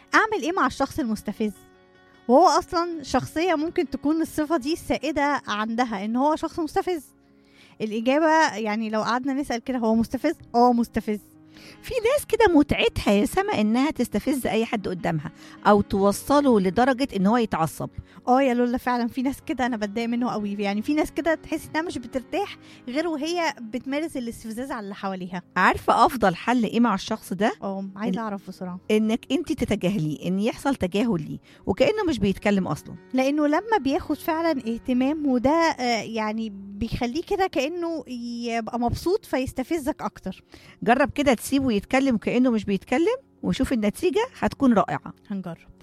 اعمل ايه مع الشخص المستفز وهو اصلا شخصيه ممكن تكون الصفه دي السائده عندها ان هو شخص مستفز الاجابه يعني لو قعدنا نسال كده هو مستفز اه مستفز في ناس كده متعتها يا سما انها تستفز اي حد قدامها او توصله لدرجه ان هو يتعصب اه يا لولا فعلا في ناس كده انا بتضايق منه قوي يعني في ناس كده تحس انها مش بترتاح غير وهي بتمارس الاستفزاز على اللي حواليها عارفه افضل حل ايه مع الشخص ده اه عايزه اعرف بسرعه انك انت تتجاهليه ان يحصل تجاهل ليه وكانه مش بيتكلم اصلا لانه لما بياخد فعلا اهتمام وده آه، يعني بيخليه كده كانه يبقى مبسوط فيستفزك اكتر جرب كده تسيبه يتكلم كانه مش بيتكلم وشوف النتيجه هتكون رائعه هنجرب